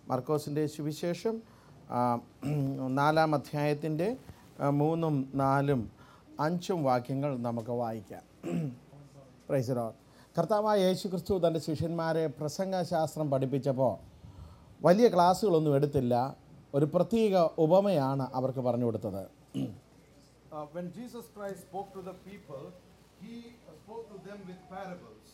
മർക്കോസിൻ്റെ സുവിശേഷം ആ, നാലാം അധ്യായത്തിൻ്റെ ആ, മൂന്നും നാലും അഞ്ചും വാക്യങ്ങൾ നമുക്ക് വായിക്കാം പ്രൈസറോ കർത്താവായ യേശു ക്രിസ്തു തൻ്റെ ശിഷ്യന്മാരെ പ്രസംഗശാസ്ത്രം പഠിപ്പിച്ചപ്പോൾ വലിയ ക്ലാസ്സുകളൊന്നും എടുത്തില്ല ഒരു പ്രത്യേക ഉപമയാണ് അവർക്ക് പറഞ്ഞു കൊടുത്തത് Uh, when Jesus Christ spoke to the people, he uh, spoke to them with parables.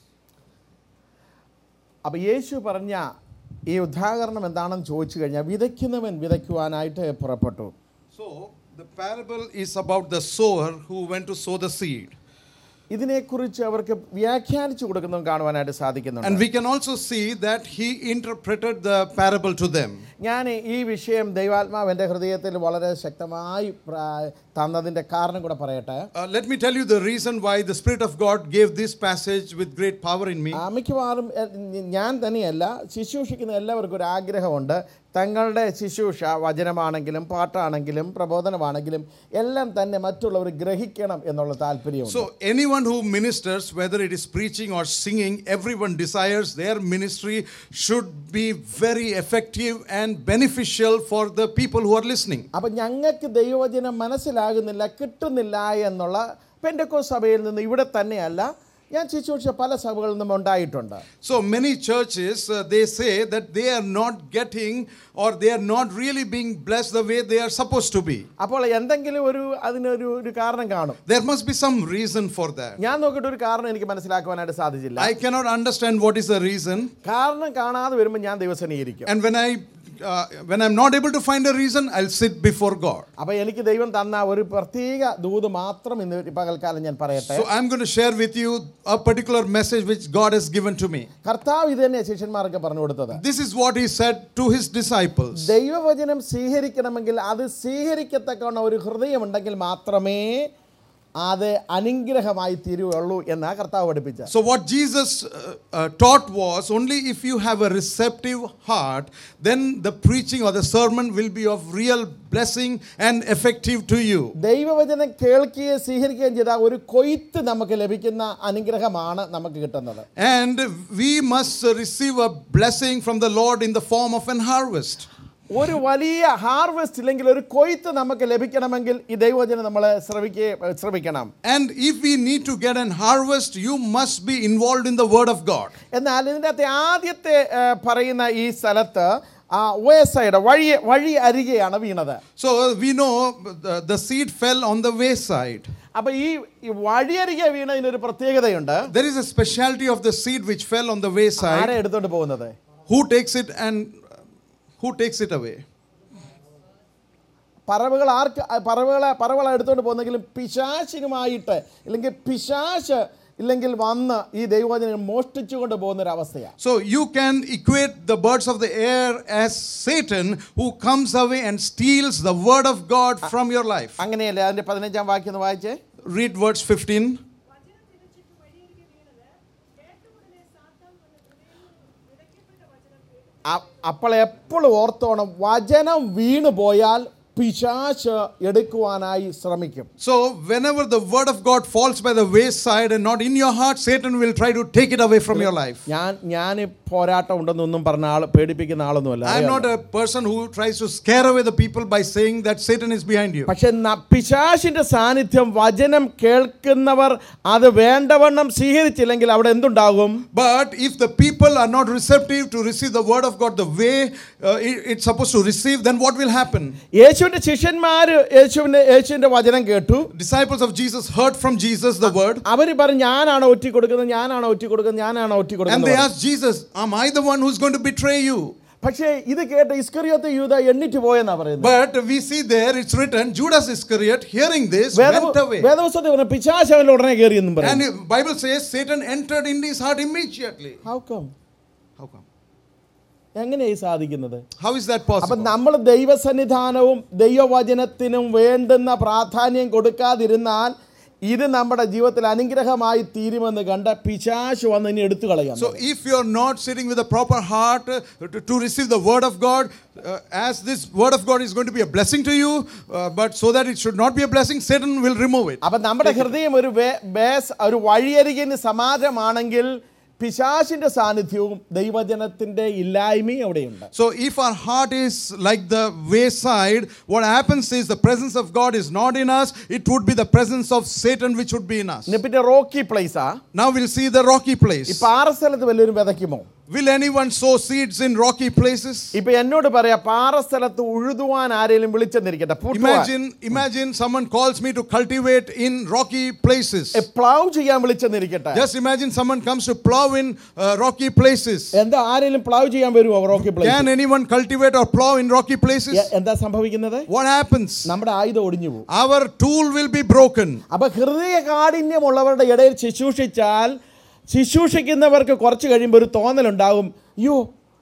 അപ്പോൾ യേശു പറഞ്ഞ ഈ ഉദാഹരണം എന്താണെന്ന് ചോദിച്ചു കഴിഞ്ഞാൽ വിതയ്ക്കുന്നവൻ വിതയ്ക്കുവാനായിട്ട് പുറപ്പെട്ടു So, the parable is about the sower who went to sow the seed. ഇതിനെക്കുറിച്ച് അവർക്ക് വ്യാഖ്യാനിച്ചു കൊടുക്കുന്നതും കാണുവാനായിട്ട് And സാധിക്കുന്നുണ്ട് we can also see that he interpreted the parable to them. ഞാൻ ഈ വിഷയം ദൈവാത്മാവ് എൻ്റെ ഹൃദയത്തിൽ വളരെ ശക്തമായി പ്രാ- തന്നതിൻ്റെ കാരണം കൂടെ പറയട്ടെ Uh, let me tell you the reason why the Spirit of God gave this passage with great power in me. ആ, മിക്കവാറും എ- ഞാൻ തന്നെയല്ല ശുശ്രൂഷിക്കുന്ന എല്ലാവർക്കും ഒരു ആഗ്രഹമുണ്ട് തങ്ങളുടെ ശുശ്രൂഷ വചനമാണെങ്കിലും പാട്ടാണെങ്കിലും പ്രബോധനമാണെങ്കിലും എല്ലാം തന്നെ മറ്റുള്ളവർ ഗ്രഹിക്കണം എന്നുള്ള താല്പര്യമുണ്ട് So, anyone who ministers, whether it is preaching or singing, everyone desires their ministry should be very effective and beneficial for the people who are listening. അപ്പം ഞങ്ങൾക്ക് ദൈവവചനം മനസ്സിലാകുന്നില്ല കിട്ടുന്നില്ല എന്നുള്ള പെൻഡക്കോ സഭയിൽ നിന്ന് ഇവിടെ തന്നെയല്ല ഞാൻ ശുശ്രൂഷിച്ച പല സഭകളിൽ നിന്നും ഉണ്ടായിട്ടുണ്ട് So many churches uh, they say that they are not getting or they are not really being blessed the way they are supposed to be. അപ്പോൾ എന്തെങ്കിലും ഒരു അതിനൊരു ഒരു കാരണം കാണും There must be some reason for that. ഞാൻ നോക്കിയിട്ട് ഒരു കാരണം എനിക്ക് മനസ്സിലാക്കുവാനായിട്ട് സാധിച്ചില്ല I cannot understand what is the reason കാരണം കാണാതെ വരുമ്പോൾ ഞാൻ ദിവസനീകരിക്കും and when I uh, when I'm not able to find a reason I'll sit before God. അപ്പോൾ എനിക്ക് ദൈവം തന്ന ഒരു പ്രത്യേക ദൂത് മാത്രം ഇന്ന് ഈ പകൽക്കാലം ഞാൻ പറയട്ടെ So I'm going to share with you a particular message which God has given to me. കർത്താവ് ഇത് തന്നെ ശിഷ്യന്മാർക്ക് പറഞ്ഞു കൊടുത്തത് This is what he said to his disciples. ദൈവവചനം സ്വീകരിക്കണമെങ്കിൽ അത് സ്വീകരിക്കത്തക്കവണ്ണം ഒരു ഹൃദയമുണ്ടെങ്കിൽ മാത്രമേ അത് അനുഗ്രഹമായി തീരുകയുള്ളൂ എന്നാ കർത്താവ് പഠിപ്പിച്ച So, what Jesus uh, uh, taught was only if you have a receptive heart, then the preaching or the sermon will be of real blessing and effective to you. ദൈവവചനം കേൾക്കുകയും സ്വീകരിക്കുകയും ചെയ്താൽ ഒരു കൊയ്ത്ത് നമുക്ക് ലഭിക്കുന്ന അനുഗ്രഹമാണ് നമുക്ക് കിട്ടുന്നത് And we must uh, receive a blessing from the Lord in the form of an harvest. ഒരു വലിയ ഹാർവെസ്റ്റ് ഇല്ലെങ്കിൽ ഒരു കൊയ്ത്ത് നമുക്ക് ലഭിക്കണമെങ്കിൽ ഈ ദൈവവചനം നമ്മൾ ശ്രവിക്കുക ശ്രമിക്കണം And if we need to get an harvest, you must be involved in the Word of God. എന്നാൽ ഇതിൻ്റെ അകത്തെ ആദ്യത്തെ ആ, പറയുന്ന ഈ സ്ഥലത്ത് ആ സൈഡ് വഴി വഴി അരികെയാണ് വീണത് So, uh, we know the, the seed fell on the wayside. അപ്പൊ ഈ ഈ വഴിയരികെ വീണതിനൊരു പ്രത്യേകതയുണ്ട് There is a specialty of the seed which fell on the wayside. ആരെ എടുത്തോണ്ട് പോകുന്നത് Who takes it and uh, who takes it away? പറവുകൾ ആർക്ക് ആ, പറവുകളെ പറവള എടുത്തോണ്ട് പോകുന്നെങ്കിലും പിശാചിനുമായിട്ട് ഇല്ലെങ്കിൽ പിശാശ് ഇല്ലെങ്കിൽ വന്ന് ഈ ദൈവവചനം മോഷ്ടിച്ചുകൊണ്ട് പോകുന്ന ഒരു അവസ്ഥയാണ് So you can equate the birds of the air as Satan who comes away and steals the word of God from your life. അങ്ങനെയല്ലേ അതിന്റെ പതിനഞ്ചാം വാക്യം ഒന്ന് വായിച്ചേ Read verse 15. വചനം തിരിച്ചിട്ട് വഴിയിലേക്ക് വീണത് കേട്ടയുടനെ സാത്താൻ വന്ന് വിതയ്ക്കപ്പെട്ട വചനം കേട്ടു അ- അപ്പോൾ എപ്പോഴും ഓർത്തോണം വചനം വീണു പോയാൽ പിശാശ് എടുക്കുവാനായി ശ്രമിക്കും So whenever the word of God falls by the wayside and not in your heart, Satan will try to take it away from your life. ഞാൻ ഞാൻ പോരാട്ടം ഉണ്ടെന്നൊന്നും പറഞ്ഞ ആൾ പേടിപ്പിക്കുന്ന ആളൊന്നുമല്ല I am not a person who tries to scare away the people by saying that Satan is behind you. പക്ഷെ ന- പിശാചിന്റെ സാന്നിധ്യം വചനം കേൾക്കുന്നവർ അത് വേണ്ടവണ്ണം സ്വീകരിച്ചില്ലെങ്കിൽ അവിടെ എന്തുണ്ടാകും But if the people are not receptive to receive the word of God the way uh, it- it's supposed to receive, then what will happen? യേശുവിന്റെ ശിഷ്യന്മാർ യേശുവിന്റെ യേശുവിന്റെ വചനം കേട്ടു Disciples of Jesus heard from Jesus the word. അവര് പറഞ്ഞു ഞാനാണ് ഒറ്റി കൊടുക്കുന്നത് ഞാനാണ് ഒറ്റി കൊടുക്കുന്നത് ഞാനാണ് ഒറ്റി And they കൊടുക്കുന്നത് asked Jesus, Am I the one who's going to betray you? പക്ഷേ ഇത് കേട്ട് ഇസ്കറിയത്തെ യൂത എണ്ണിറ്റ് പോയെന്നാ പറയുന്നത് But we see there it's written, Judas Iscariot, hearing this, went away. വേദപുസ്തകത്തിൽ പറഞ്ഞു പിശാച് അവനിൽ ഉടനെ കയറി എന്നും And പറഞ്ഞു the Bible says Satan entered in his heart immediately. How come? How come? എങ്ങനെയായി സാധിക്കുന്നത് How is that അപ്പൊ possible? നമ്മൾ ദൈവസന്നിധാനവും ദൈവവചനത്തിനും വേണ്ടുന്ന പ്രാധാന്യം കൊടുക്കാതിരുന്നാൽ ഇത് നമ്മുടെ ജീവിതത്തിൽ അനുഗ്രഹമായി തീരുമെന്ന് കണ്ട് പിശാശ് വന്ന് ഇനി എടുത്തു കളയാം So if you're not sitting with a proper heart uh, to, to receive the word of God, uh, as this word of God is going to be a blessing to you, uh, but so that it should not be a blessing, Satan will remove it. അപ്പൊ നമ്മുടെ ഹൃദയം ഒരു വേ- base ഒരു വഴിയരികിന് സമാജമാണെങ്കിൽ പിശാശിന്റെ സാന്നിധ്യവും ദൈവജനത്തിന്റെ ഇല്ലായ്മയും അവിടെയുണ്ട് So, if our heart is like the wayside, what happens is the presence of God is not in us, it would be the presence of Satan which would be in us. ഇനി പിന്നെ rocky പ്ലേസാ Now we'll see the rocky ഈ place. പാറസ്ഥലത്ത് വല്ലവരും വിതയ്ക്കുമോ Will anyone sow seeds in rocky places? ഇപ്പൊ എന്നോട് പറയാ പാറസ്ഥലത്ത് ഉഴുതുവാൻ ആരെങ്കിലും വിളിച്ചെന്നിരിക്കട്ടെ Imagine, imagine someone calls me to cultivate in rocky places. Plough ചെയ്യാൻ വിളിച്ചെന്നിരിക്കട്ടെ Just imagine someone comes to plow in uh, rocky places. എന്താ ആരെങ്കിലും പ്ലൗ ചെയ്യാൻ വരുമോ rocky place Can anyone cultivate or plow in rocky places? എന്താ സംഭവിക്കുന്നത് What happens? നമ്മുടെ ആയുധം ഒടിഞ്ഞു പോകും Our tool will be broken. അപ്പൊ ഹൃദയ കാഠിന്യമുള്ളവരുടെ ഇടയിൽ ശുശ്രൂഷിച്ചാൽ ശുശ്രൂഷിക്കുന്നവർക്ക് കുറച്ച് കഴിയുമ്പോൾ ഒരു തോന്നലുണ്ടാകും അയ്യോ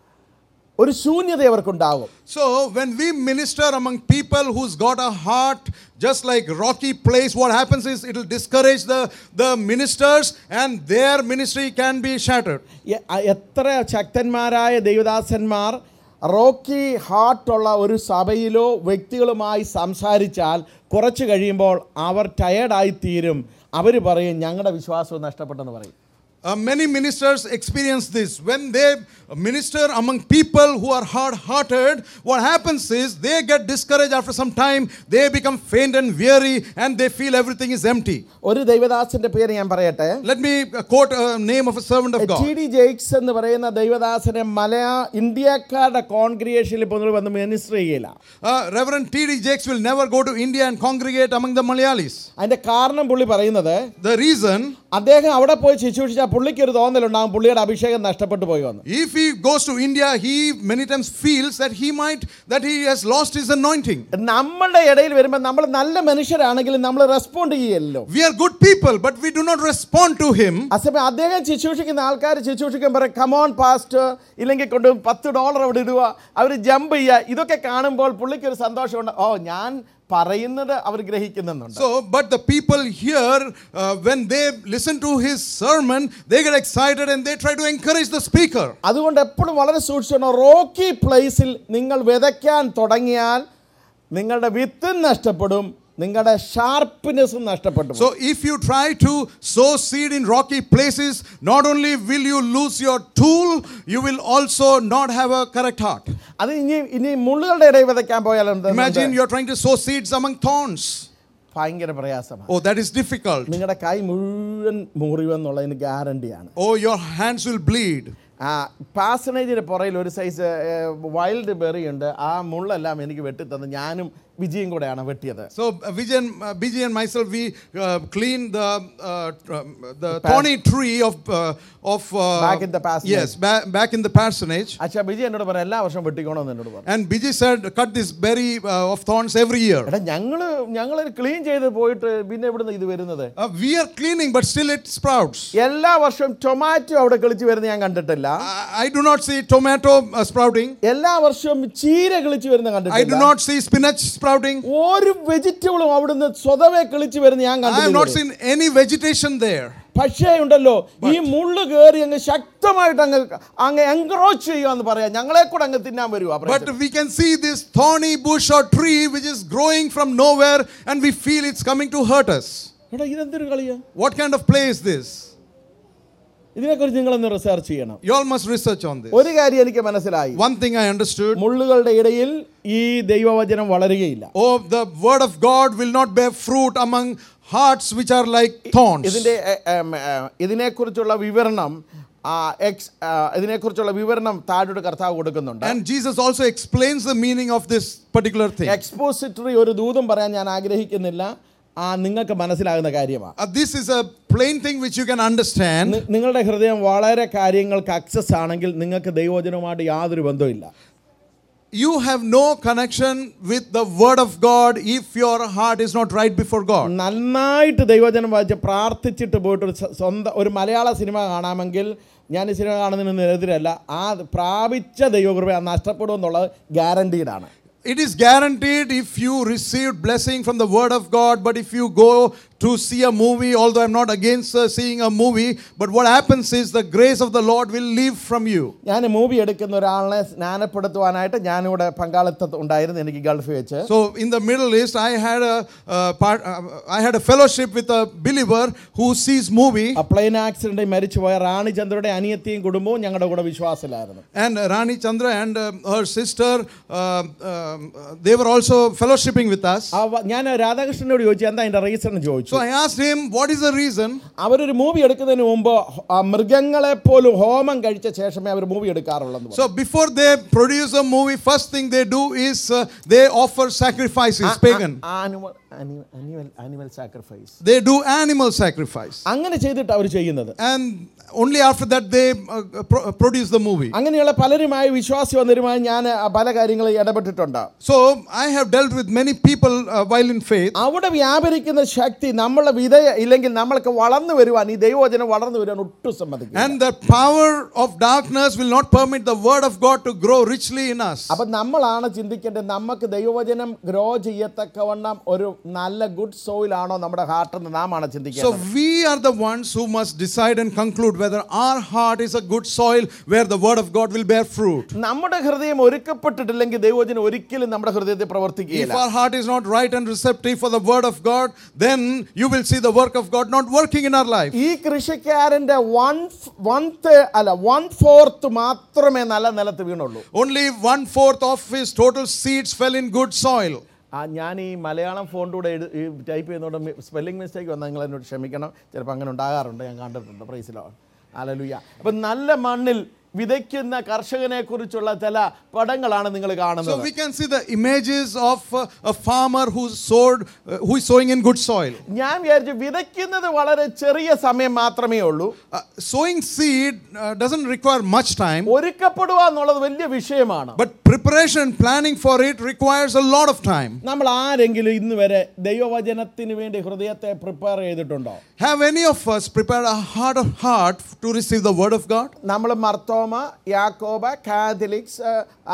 ഒരു ശൂന്യത അവർക്കുണ്ടാകും So, when we minister among people who's got a heart just like rocky place, what happens is it will discourage the, the ministers and their ministry can be shattered. എ- അ- എത്ര ശക്തന്മാരായ ദൈവദാസന്മാർ റോക്കി ഹാർട്ടുള്ള ഒരു സഭയിലോ വ്യക്തികളുമായി സംസാരിച്ചാൽ കുറച്ച് കഴിയുമ്പോൾ അവർ ടയേർഡായി തീരും അവർ പറയും ഞങ്ങളുടെ വിശ്വാസം നഷ്ടപ്പെട്ടെന്ന് പറയും Uh, many ministers experience this. When they minister among people who are hard hearted, what happens is they get discouraged after some time, they become faint and weary, and they feel everything is empty. ഒരു ദൈവദാസന്റെ പേര് ഞാൻ പറയട്ടെ Let me uh, quote a name of a servant of T God. D Jakes എന്ന് പറയുന്ന ദൈവദാസനെ മലയാ ഇന്ത്യക്കാരുടെ കോൺഗ്രിഗേഷനിൽ ഇപ്പോൾ വന്ന് minister ചെയ്യില്ല Uh, Reverend T.D. Jakes will never go to India and congregate among the Malayalis. അതിന്റെ കാരണം പുള്ളി പറയുന്നത് The reason, അദ്ദേഹം അവിടെ പോയി ശുശ്രൂഷിച്ചാൽ പുള്ളിക്ക് ഒരു തോന്നലുണ്ടാകും പുള്ളിയുടെ അഭിഷേകം നഷ്ടപ്പെട്ടു പോയി വന്നു if he goes to India, he many times feels that he might, that he has lost his anointing. നമ്മളുടെ ഇടയിൽ വരുമ്പോൾ നമ്മൾ നല്ല മനുഷ്യരാണെങ്കിലും നമ്മൾ റെസ്പോണ്ട് ചെയ്യല്ലോ We are good people, but we do not respond to him. അസമയം അദ്ദേഹം ശുശ്രൂഷിക്കുന്ന ആൾക്കാർ ശുശ്രൂഷിക്കാൻ പറയും കമോൺ പാസ്റ്റ് ഇല്ലെങ്കിൽ കൊണ്ട് പത്ത് ഡോളർ അവിടെ ഇടുക അവർ ജമ്പ് ചെയ്യുക ഇതൊക്കെ കാണുമ്പോൾ പുള്ളിക്ക് ഒരു സന്തോഷമുണ്ട് ഓ ഞാൻ പറയുന്നത് അവർ ഗ്രഹിക്കുന്നുണ്ട് So, but the people here, uh, when they listen to his sermon, they get excited and they try to encourage the speaker. അതുകൊണ്ട് എപ്പോഴും വളരെ സൂക്ഷിച്ചോണം റോക്കി പ്ലേസിൽ നിങ്ങൾ വിതയ്ക്കാൻ തുടങ്ങിയാൽ നിങ്ങളുടെ വിത്തും നഷ്ടപ്പെടും നിങ്ങളുടെ ഷാർപ്പ്നെസ്സും നഷ്ടപ്പെട്ടു പോകും. So, if you try to sow seed in rocky places, not only will you lose your tool, you will also not have a correct heart. അത് ഇനി ഇനി മുള്ളുകളുടെ ഇടയിൽ വിതയ്ക്കാൻ പോയാൽ എന്ത് Imagine you're trying to sow seeds among thorns. ഭയങ്കര പ്രയാസമാണ് Oh, that is difficult. നിങ്ങളുടെ കൈ മുഴുവൻ മുറിവെന്നുള്ളതിന് ഗ്യാരണ്ടിയാണ് Oh, your hands will bleed. ആ പാസനേജിന് പുറയിൽ ഒരു സൈസ് വൈൽഡ് ബെറി ഉണ്ട് ആ മുള്ളെല്ലാം എനിക്ക് വെട്ടിത്തന്ന് ഞാനും വിജയും കൂടെയാണ് വെട്ടിയത് So uh, Vijay, and, uh, Vijay and myself, we uh, clean the uh, tr- the thorny tree of uh, of uh, Back in the parsonage. Yes, ba- back in the parsonage. അച്ഛാ വിജയ് എന്നോട് പറഞ്ഞു എല്ലാ വർഷവും വെട്ടിക്കോണമെന്ന് എന്നോട് പറഞ്ഞു And Vijay said, cut this berry uh, of thorns every year. എടാ ഞങ്ങള് ഞങ്ങൾ ക്ലീൻ ചെയ്ത് പോയിട്ട് പിന്നെ എവിടുന്ന് ഇത് വരുന്നത് Uh, we are cleaning, but still it sprouts. എല്ലാ വർഷവും ടൊമാറ്റോ അവിടെ കിളിച്ച് വരുന്നത് ഞാൻ കണ്ടിട്ടില്ല I, I do not see tomato uh, sprouting. എല്ലാ വർഷവും ചീര കിളിച്ച് വരുന്ന I do കണ്ടിട്ടില്ല not see spinach sprouting. ഒരു വെജിറ്റബിളും അവിടുന്ന് സ്വതവേ കിളിച്ച് വരുന്ന ഞാൻ I have not കണ്ടിട്ടില്ല seen any vegetation there. പക്ഷേ ഉണ്ടല്ലോ ഈ മുള്ളു കയറി അങ്ങ് ശക്തമായിട്ട് അങ്ങ് അങ്ങ് എൻക്രോച്ച് ചെയ്യുക പറയാം ഞങ്ങളെ കൂടെ അങ്ങ് തിന്നാൻ വരുവാ But we can see this thorny bush or tree which is growing from nowhere and we feel it's coming to hurt us. എടാ ഇതെന്തൊരു കളിയാ What kind of play is this? ഇതിനെക്കുറിച്ച് നിങ്ങളൊന്ന് റിസർച്ച് ചെയ്യണം You all must research on this. ഒരു കാര്യം എനിക്ക് മനസ്സിലായി One thing I understood മുള്ളുകളുടെ ഇടയിൽ ഈ ദൈവവചനം വളരുകയില്ല oh, the word of God will not bear fruit among hearts which are like thorns. ഇതിൻ്റെ എ, എം, എ, ഇതിനെക്കുറിച്ചുള്ള വിവരണം ആ, എക്സ് ആ, ഇതിനെക്കുറിച്ചുള്ള വിവരണം താഴോട്ട് കർത്താവ് കൊടുക്കുന്നുണ്ട് And Jesus also explains the meaning of this particular thing. Expository ഒരു ദൂതും പറയാൻ ഞാൻ ആഗ്രഹിക്കുന്നില്ല ആ നിങ്ങൾക്ക് മനസ്സിലാകുന്ന കാര്യമാണ് Uh, this is a plain thing which you can understand. നി- നിങ്ങളുടെ ഹൃദയം വളരെ കാര്യങ്ങൾക്ക് അക്സസ് ആണെങ്കിൽ നിങ്ങൾക്ക് ദൈവവചനവുമായിട്ട് യാതൊരു ബന്ധവുമില്ല You have no connection with the word of God if your heart is not right before God. നന്നായിട്ട് ദൈവവചനം വായിച്ച് പ്രാർത്ഥിച്ചിട്ട് പോയിട്ട് ഒരു സ്വ- സ്വന്തം ഒരു മലയാള സിനിമ കാണാമെങ്കിൽ ഞാൻ ഈ സിനിമ കാണുന്നതിന് എതിരല്ല ആ പ്രാപിച്ച ദൈവകൃപ നഷ്ടപ്പെടുമെന്നുള്ളത് ഗ്യാരണ്ടീഡാണ് It is guaranteed if you received blessing from the word of God, but if you go to see a movie, although I'm not against uh, seeing a movie. But what happens is the grace of the Lord will leave from you. ഞാൻ movie എടുക്കുന്ന ഒരാളിനെ സ്നാനപ്പെടുത്തുവാനായിട്ട് ഞാനിവിടെ പങ്കാളിത്തം ഉണ്ടായിരുന്നു എനിക്ക് ഗൾഫിൽ വെച്ച് So in the Middle East, I had a uh, part, uh, I had a fellowship with a believer who sees movie, ആ പ്ലെയിൻ ആക്സിഡന്റിൽ മരിച്ചുപോയ റാണി ചന്ദ്രയുടെ അനിയത്തിയും കുടുംബവും ഞങ്ങളുടെ കൂടെ വിശ്വാസത്തിലായിരുന്നു and uh, Rani Chandra and uh, her sister, uh, um, uh, they were also fellowshipping with us. ആ വ- ഞാൻ രാധാകൃഷ്ണനോട് ചോദിച്ചു എന്താ അതിന്റെ റീസൺ ചോദിച്ചു So I asked him, what is the reason? അവരൊരു മൂവി എടുക്കുന്നതിന് മുമ്പ് ആ മൃഗങ്ങളെ പോലും ഹോമം കഴിച്ച ശേഷമേ അവർ മൂവി എടുക്കാറുള്ളൂ So before they produce a movie, first thing they do is uh, they offer sacrifices, pagan. Animal animal animal sacrifice They do animal sacrifice. അങ്ങനെ ചെയ്തിട്ട് അവർ ചെയ്യുന്നത് And only after that they uh, pro- produce the movie. അങ്ങനെയുള്ള പലരുമായി വിശ്വാസി വന്നവരുമായി ഞാൻ ആ പല കാര്യങ്ങളിൽ ഇടപെട്ടിട്ടുണ്ട് So I have dealt with many people uh, while in faith. അവിടെ വ്യാപരിക്കുന്ന ശക്തി നമ്മളെ വിധേയ ഇല്ലെങ്കിൽ നമ്മൾക്ക് വളർന്നു വരുവാൻ ഈ ദൈവവചനം വളർന്നു വരുവാൻ ഒട്ടും സമ്മതിക്കും And the power of darkness will not permit the word of God to grow richly in us. അപ്പൊ നമ്മളാണ് ചിന്തിക്കേണ്ടത് നമുക്ക് ദൈവവചനം ഗ്രോ ചെയ്യത്തക്കവണ്ണം ഒരു നല്ല ഗുഡ് സോയിൽ ആണോ നമ്മുടെ ഹാർട്ട് എന്ന് നാം ആണ് So ചിന്തിക്കേണ്ടത് we are the ones who must decide and conclude whether our heart is a good soil where the word of God will bear fruit. നമ്മുടെ ഹൃദയം ഒരുക്കപ്പെട്ടിട്ടില്ലെങ്കിൽ ദൈവവചനം ഒരിക്കലും നമ്മുടെ ഹൃദയത്തിൽ If പ്രവർത്തിക്കുകയില്ല our heart is not right and receptive for the word of God, then you will see the work of God not working in our life. ഈ കൃഷിക്കാരന്റെ one one അല്ല one fourth മാത്രമേ നല്ല നിലത്ത് വീണുള്ളൂ Only one fourth of his total seeds fell in good soil. ആ ഞാൻ ഈ മലയാളം ഫോണിലൂടെ എഴു ടൈപ്പ് ചെയ്യുന്നതുകൊണ്ട് സ്പെല്ലിംഗ് മിസ്റ്റേക്ക് വന്നാൽ നിങ്ങൾ എന്നോട് ക്ഷമിക്കണം ചിലപ്പോൾ അങ്ങനെ ഉണ്ടാകാറുണ്ട് ഞാൻ കണ്ടിട്ടുണ്ട് പ്രൈസിലോ അലലുയ അപ്പം നല്ല മണ്ണിൽ വിതയ്ക്കുന്ന കർഷകനെ കുറിച്ചുള്ള ചില പടങ്ങളാണ് നിങ്ങൾ So കാണുന്നത് we can see the images of uh, a farmer who's sowed, uh, who is sowing in good soil. ഞാൻ വിചാരിച്ചു വിതയ്ക്കുന്നത് വളരെ ചെറിയ സമയം മാത്രമേ ഉള്ളൂ Uh, sowing seed uh, doesn't require much time, ഒരുക്കപ്പെടുക എന്നുള്ളത് വലിയ വിഷയമാണ് but preparation and planning for it requires a lot of time. നമ്മൾ ആരെങ്കിലും ഇന്ന് വരെ ദൈവവചനത്തിന് വേണ്ടി ഹൃദയത്തെ പ്രിപ്പയർ ചെയ്തിട്ടുണ്ടോ Have any of us prepared a heart of heart to receive the word of God? നമ്മൾ മർത്തോമ യാക്കോബ കാത്തലിക്സ്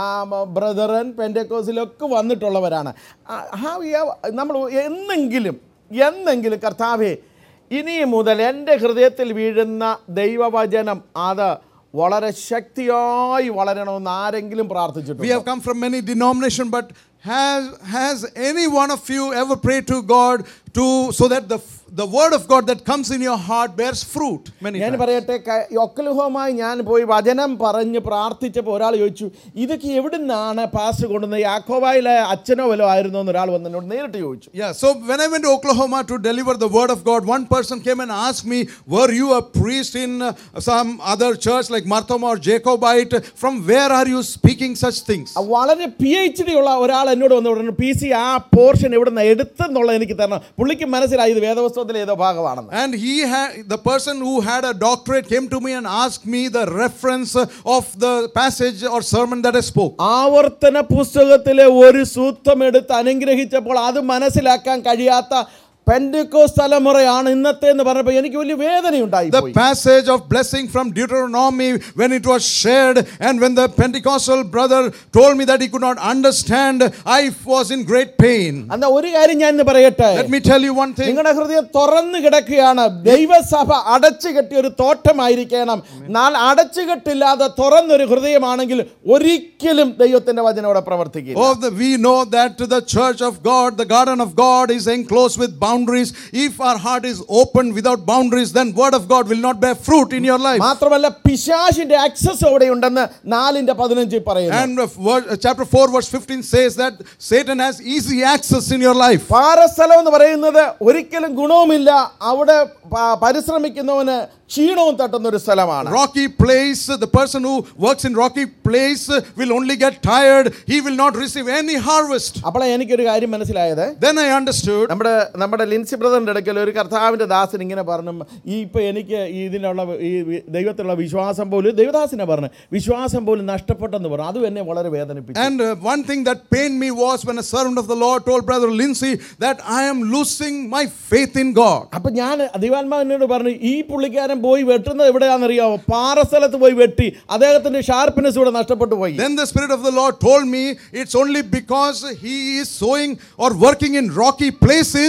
ബ്രദറൻ പെൻഡക്കോസിലൊക്കെ വന്നിട്ടുള്ളവരാണ് ഹാവ് യു നമ്മൾ എന്നെങ്കിലും എന്നെങ്കിലും കർത്താവെ ഇനി മുതൽ എൻ്റെ ഹൃദയത്തിൽ വീഴുന്ന ദൈവവചനം അത് വളരെ ശക്തിയായി വളരണമെന്ന് ആരെങ്കിലും We പ്രാർത്ഥിച്ചിട്ടുണ്ട് have come from many denominations, but has has any one of you ever prayed to God to so that the the word of God that comes in your heart bears fruit? Many ഞാൻ times. പറയട്ടെ ക- ഒക്കലുഹവുമായി ഞാൻ പോയി വചനം പറഞ്ഞ് പ്രാർത്ഥിച്ചപ്പോൾ ഒരാൾ ചോദിച്ചു ഇതൊക്കെ എവിടുന്നാണ് പാസ് കൊണ്ടുവന്നത് യാക്കോബായിലെ അച്ഛനോ വല്ലോ ആയിരുന്നോ എന്ന് ഒരാൾ വന്ന് എന്നോട് നേരിട്ട് ചോദിച്ചു Yeah, so when I went to Oklahoma to deliver the word of God, one person came and asked me, Were you a priest in uh, some other church like Marthoma or Jacobite? From where are you speaking such things? ആ വളരെ P H D ഉള്ള ഒരാൾ എന്നോട് വന്ന് പറഞ്ഞു P C ആ portion എവിടുന്ന് എടുത്തെന്നുള്ളത് എനിക്ക് തരണം പുള്ളിക്ക് മനസ്സിലായി ഇത് വേദപുസ്തകത്തിലെ ഏതോ ഭാഗമാണെന്ന് And he had the person who had a doctorate came to me and asked me the reference uh, of the passage or sermon that I spoke. ആവർത്തന പുസ്തകത്തിലെ ഒരു സൂത്രം എടുത്ത് അനുഗ്രഹിച്ചപ്പോൾ അത് മനസ്സിലാക്കാൻ കഴിയാത്ത പെൻഡിക്കോസ് തലമുറയാണ് ഇന്നത്തെ എന്ന് പറഞ്ഞപ്പോൾ എനിക്ക് വലിയ വേദനയുണ്ടായി The പോയി. passage of blessing from Deuteronomy when it was shared, and when the Pentecostal brother told me that he could not understand, I was in great pain. എന്നാ ഒരു കാര്യം ഞാൻ ഇന്ന് പറയട്ടെ Let me tell you one thing. നിങ്ങളുടെ ഹൃദയം തുറന്നു കിടക്കുകയാണ് ദൈവസഭ അടച്ചു കെട്ടിയ ഒരു തോട്ടമായിരിക്കണം എന്നാൽ അടച്ചുകെട്ടില്ലാതെ തുറന്നൊരു ഹൃദയമാണെങ്കിൽ ഒരിക്കലും ദൈവത്തിന്റെ വചനം അവിടെ പ്രവർത്തിക്കില്ല Oh, the, we know that the church of God, the garden of God, is enclosed with boundaries. If our heart is open without boundaries, then word of God will not bear fruit in your life. മാത്രമല്ല പിശാശിന്റെ access അവിടെ ഉണ്ടെന്ന് നാലിന്റെ പതിനഞ്ചിൽ പറയുന്നു And uh, ver- uh, chapter 4, verse 15 says that Satan has easy access in your life. പാറസ്ഥലം എന്ന് പറയുന്നത് ഒരിക്കലും ഗുണവുമില്ല അവിടെ പ- പരിശ്രമിക്കുന്നവന് ക്ഷീണവും തട്ടുന്ന ഒരു സ്ഥലമാണ് Rocky place, the person who works in rocky place will only get tired. He will not receive any harvest. അപ്പോൾ എനിക്കൊരു കാര്യം മനസ്സിലായത് Then I understood. നമ്മുടെ നമ്മുടെ ലിൻസി ബ്രദറിൻ്റെ അടുക്കൽ ഒരു കർത്താവിൻ്റെ ദാസൻ ഇങ്ങനെ പറഞ്ഞു ഈ ഇപ്പോൾ എനിക്ക് ഈ ഇതിനുള്ള ഈ വി- ദൈവത്തിലുള്ള വിശ്വാസം പോലും ദൈവദാസിനെ പറഞ്ഞു വിശ്വാസം പോലും നഷ്ടപ്പെട്ടെന്ന് പറഞ്ഞു അതും എന്നെ വളരെ വേദനിപ്പിച്ചു And uh, one thing that pained me was when a servant of the Lord told Brother Lindsay that I am losing my faith in God. അപ്പം ഞാൻ ദൈവാത്മാവിനോട് പറഞ്ഞു ഈ പുള്ളിക്കാരൻ പോയി വെട്ടുന്നത് എവിടെയാണെന്നറിയാമോ പാറസ്ഥലത്ത് പോയി വെട്ടി അദ്ദേഹത്തിൻ്റെ ഷാർപ്പ്നെസ് ഇവിടെ നഷ്ടപ്പെട്ടു പോയി Then the Spirit of the Lord told me it's only because he is sowing or working in rocky places that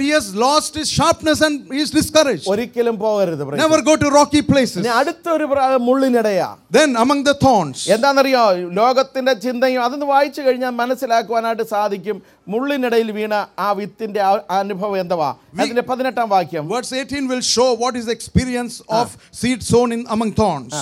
he has lost his sharpness and he is discouraged. ഒരിക്കലും പോകരുത് praise the Never go to rocky places. ഇനി അടുത്തൊരു പ്ര- മുള്ളിനിടയാ Then among the thorns. എന്താണെന്നറിയോ ലോകത്തിന്റെ ചിന്തയും അതൊന്ന് വായിച്ചു കഴിഞ്ഞാൽ മനസ്സിലാക്കുവാനായിട്ട് സാധിക്കും മുള്ളിനിടയിൽ വീണ ആ വിത്തിന്റെ ആ അനുഭവം എന്തുവാ അതിന്റെ പതിനെട്ടാം വാക്യം Verse 18 will show what is the experience of seed sown in among thorns.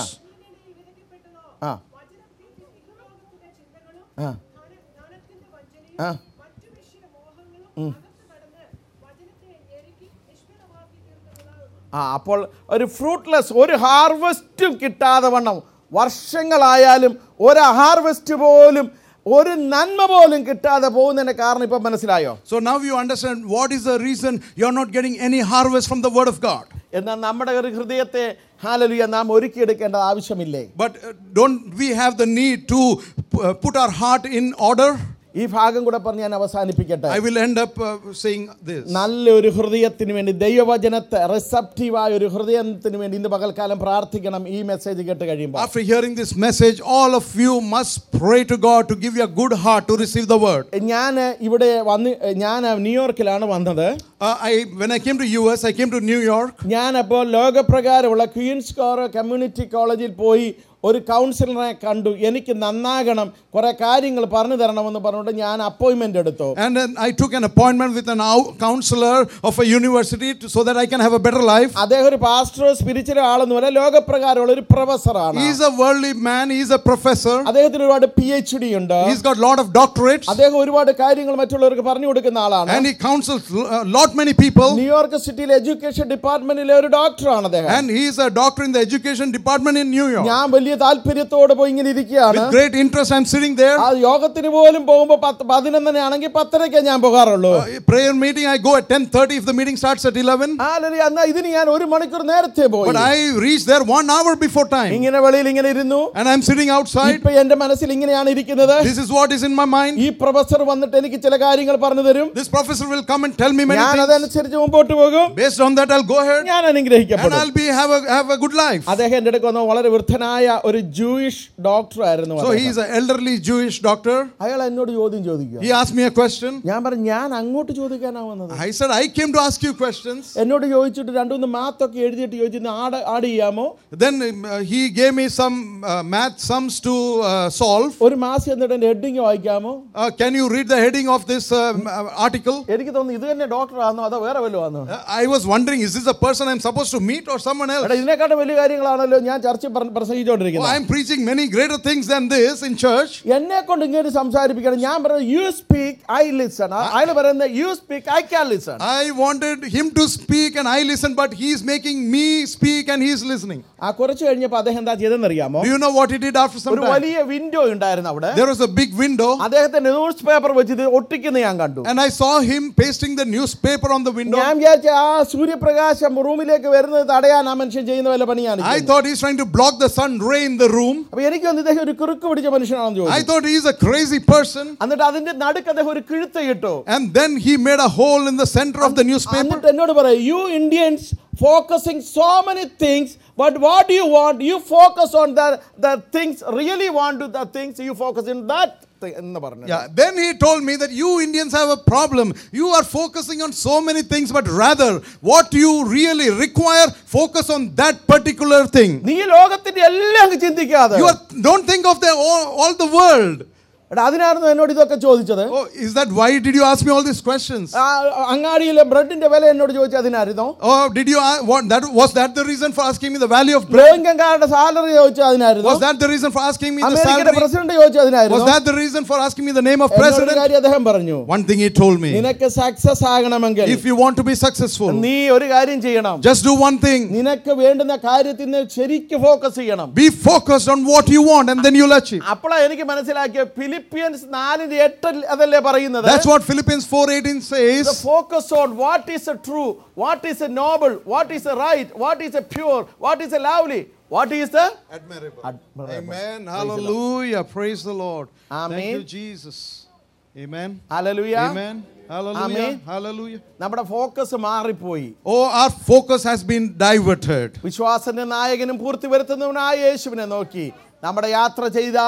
ആ വചനത്തിന്റെ ഇഹലോകത്തിന്റെ ചിന്തകളും ആ ധന- ധനത്തിന്റെ വഞ്ചനയും ആ. മറ്റു വിഷയമോഹങ്ങളും അകത്ത് കടന്ന് വചനത്തെ ഞെരുക്കി നിഷ്ഫലമാക്കി തീർക്കുന്നതാണ് ആ അപ്പോൾ ഒരു ഫ്രൂട്ട്ലെസ് ഒരു ഹാർവെസ്റ്റും കിട്ടാതെ വണ്ണം വർഷങ്ങളായാലും ഒരു ഹാർവെസ്റ്റ് പോലും ഒരു നന്മ പോലും കിട്ടാതെ പോകുന്നതിന്റെ കാരണം ഇപ്പം മനസ്സിലായോ So now you understand what is the reason you're not getting any harvest from the word of God. എന്നാൽ നമ്മുടെ ഒരു ഹൃദയത്തെ ഹാലലുയ നാം ഒരുക്കിയെടുക്കേണ്ട ആവശ്യമില്ലേ But uh, don't we have the need to uh, put our heart in order? ഈ ഭാഗം കൂടെ പറഞ്ഞ് ഞാൻ അവസാനിപ്പിക്കട്ടെ I will end up uh, saying this. നല്ലൊരു ഹൃദയത്തിന് വേണ്ടി ദൈവവചനത്തെ റിസപ്റ്റീവായ ഒരു ഹൃദയത്തിന് വേണ്ടി ഇന്ന് പകൽക്കാലം പ്രാർത്ഥിക്കണം ഈ മെസ്സേജ് കേട്ട് കഴിയുമ്പോൾ After hearing this message, all of you must pray to God to give you a good heart to receive the word. ഞാൻ ഇവിടെ വന്ന് ഞാൻ ന്യൂയോർക്കിലാണ് വന്നത് Uh, I, when I came to US, I came to New York. ഞാൻ അപ്പോൾ ലോകപ്രകാരമുള്ള Queen's core community കോളേജിൽ പോയി ഒരു കൗൺസിലറെ കണ്ടു എനിക്ക് നന്നാകണം കുറെ കാര്യങ്ങൾ പറഞ്ഞു തരണമെന്ന് പറഞ്ഞുകൊണ്ട് ഞാൻ അപ്പോയിൻമെന്റ് എടുത്തു And then I took an appointment with an ou- counselor of a university to, so that I can have a better life. അദ്ദേഹം ഒരു പാസ്റ്ററോ സ്പിരിച്വലോ ആളൊന്നുമല്ല ലോകപ്രകാരമുള്ള ഒരു പ്രൊഫസറാണ് He's a worldly man, he's a professor, അദ്ദേഹത്തിന് ഒരുപാട് പി എച്ച് ഡി ഉണ്ട് he's got a lot of doctorates, അദ്ദേഹം ഒരുപാട് കാര്യങ്ങൾ മറ്റുള്ളവർക്ക് പറഞ്ഞു കൊടുക്കുന്ന ആളാണ് and he counsels a lot many people. New York സിറ്റിയിലെ എഡ്യൂക്കേഷൻ ഡിപ്പാർട്ട്മെന്റിലെ ഒരു ഡോക്ടറാണ് അദ്ദേഹം And he is a doctor in the education department in New York. ഞാൻ വലിയ താല്പര്യത്തോടെ പോയി ഇങ്ങനെ ഇരിക്കുകയാണ് With great interest, I'm sitting there. ആ യോഗത്തിന് പോലും പോകുമ്പോ പത്ത് പതിനൊന്നര ആണെങ്കിൽ പത്തരയ്ക്കേ ഞാൻ പോകാറുള്ളൂ Uh, prayer meeting, I go at 10:30 if the meeting starts at 11. ആ ലലി, എന്നാ ഇതിന് ഞാൻ ഒരു മണിക്കൂർ നേരത്തെ പോയി But I reached there one hour before time. ഇങ്ങനെ വെളിയിൽ ഇങ്ങനെ ഇരുന്നു And I'm sitting outside. ഇപ്പൊ എന്റെ മനസ്സിൽ ഇങ്ങനെയാണ് ഇരിക്കുന്നത് This is what is in my mind. ഈ പ്രൊഫസർ വന്നിട്ട് എനിക്ക് ചില കാര്യങ്ങൾ പറഞ്ഞു തരും This professor will come and tell me many ഞാൻ things. അതനുസരിച്ച് മുമ്പോട്ട് പോകും Based on that, I'll go ahead ഞാൻ and അനുഗ്രഹിക്കപ്പെടും I'll be have a have a good life. അദ്ദേഹം എന്റെ അടുക്ക് വന്ന വളരെ വൃദ്ധനായ ഒരു ജൂയിഷ് ഡോക്ടർ ആയിരുന്നു So അദ്ദേഹം. he's an elderly Jewish doctor. അയാൾ എന്നോട് ചോദ്യം ചോദിക്കുക He asked me a question. ഞാൻ പറഞ്ഞു ഞാൻ അങ്ങോട്ട് ചോദിക്കാനാ വന്നത് I said I came to ask you questions. എന്നോട് ചോദിച്ചിട്ട് രണ്ടുമൂന്ന് മാത്തൊക്കെ എഴുതിയിട്ട് ചോദിച്ചു "ഇന്ന് ആഡ് ആഡ് ചെയ്യാമോ Then um, uh, he gave me some uh, math sums to uh, solve. ഒരു മാസം എന്നിട്ട് എന്റെ ഹെഡിങ് വായിക്കാമോ Uh, can you read the heading of this um, uh, article? എനിക്ക് തോന്നുന്നു ഇത് തന്നെ ഡോക്ടർ ആണോ അതോ വേറെ വല്ലതും ആണോ Uh, I was wondering, is this a person I'm supposed to meet or someone else? എടാ ഇതിനെക്കാട്ടും വലിയ കാര്യങ്ങളാണല്ലോ ഞാൻ ചർച്ച Oh, പ്രസംഗിച്ചുകൊണ്ടിരിക്കുന്നത് I'm preaching many greater things than this in church. എന്നെ കൊണ്ട് ഇങ്ങനെ സംസാരിപ്പിക്കണം ഞാൻ പറയുന്നത് യു സ്പീക്ക് ഐ ലിസൺ അയാൾ പറയുന്നത് you speak I can listen I wanted him to speak and I listened, but he's making me speak and he's listening. ആ കുറച്ച് കഴിഞ്ഞപ്പോൾ അദ്ദേഹം എന്താ ചെയ്തെന്നറിയാമോ Do you know what he did after some ഒരു time? വലിയ വിൻഡോ ഉണ്ടായിരുന്നു അവിടെ There was a big window അദ്ദേഹത്തിന്റെ ന്യൂസ് പേപ്പർ വെച്ച് ഇത് ഒട്ടിക്കുന്ന ഞാൻ കണ്ടു and I saw him pasting the newspaper on the window. ഞാൻ വിചാരിച്ച ആ സൂര്യപ്രകാശം റൂമിലേക്ക് വരുന്നത് തടയാൻ ആ മനുഷ്യൻ ചെയ്യുന്ന വല്ല പണിയാണ് I ചെയ്യുന്നത്. thought he's trying to block the sun ray in the room. അപ്പൊ എനിക്ക് തോന്നുന്നു ഇദ്ദേഹം ഒരു കുറുക്ക് പിടിച്ച മനുഷ്യനാണെന്ന് I ചോദിച്ചു thought he's a crazy person. എന്നിട്ട് അതിന്റെ നടുക്ക് അദ്ദേഹം ഒരു കിഴുത്ത ഇട്ടു And then he made a hole in the center of the newspaper. എന്നിട്ട് എന്നോട് പറയും you Indians focusing so many things but what you want you focus on the things really want to the things you focus in that എന്ന് പറഞ്ഞു Yeah, then he told me that you Indians have a problem. You are focusing on so many things, but rather, what you really require, focus on that particular thing. നീ ലോകത്തിന്റെ എല്ലാം അങ്ങ് ചിന്തിക്കാതെ You are, don't think of the all, all the world. എടാ അതിനായിരുന്നു എന്നോട് ഇതൊക്കെ ചോദിച്ചത് Oh, is that why did you ask me all these questions? ആ, അങ്ങാടിയിലെ ബ്രെഡിന്റെ വില എന്നോട് ചോദിച്ചു അതിനായിരുന്നോ Oh, did you a- what that was that the reason for asking me the value of bread? ബ്ലോയിങ്കങ്കാരുടെ സാലറി ചോദിച്ചു അതിനായിരുന്നു Was that the reason for asking me the അമേരിക്കയുടെ salary? President ചോദിച്ചു Was അതിനായിരുന്നു that the reason for asking me the name of എന്നോട് ഒരു president? കാര്യം അദ്ദേഹം പറഞ്ഞു One thing he told me. നിനക്ക് സക്സസ് ആകണമെങ്കിൽ If you want to be successful, നീ ഒരു കാര്യം ചെയ്യണം just do one thing. നിനക്ക് വേണ്ടുന്ന കാര്യത്തിൽ നിന്ന് ശരിക്ക് ഫോക്കസ് ചെയ്യണം Be focused on what you want and then you'll achieve. അപ്പോഴാ എനിക്ക് മനസ്സിലാക്കിയ ഫിലിപ്പിയൻസ് നാലിന്റെ എട്ടിൽ അതല്ലേ പറയുന്നത് That's what Philippians 4:18 says. Focus on what is a true what is a noble what is a right what is a pure what is a lovely what is a Admirable. Amen. Hallelujah. Praise the Lord. Thank Amen. you, Jesus. Amen. Hallelujah Amen. Hallelujah. Amen. Hallelujah. നമ്മുടെ focus മാറിപ്പോയി Oh, our focus has been diverted. വിശ്വാസന്റെ നായകനും പൂർത്തി വരുത്തുന്നവനായ യേശുവിനെ നോക്കി നമ്മുടെ യാത്ര ചെയ്താൽ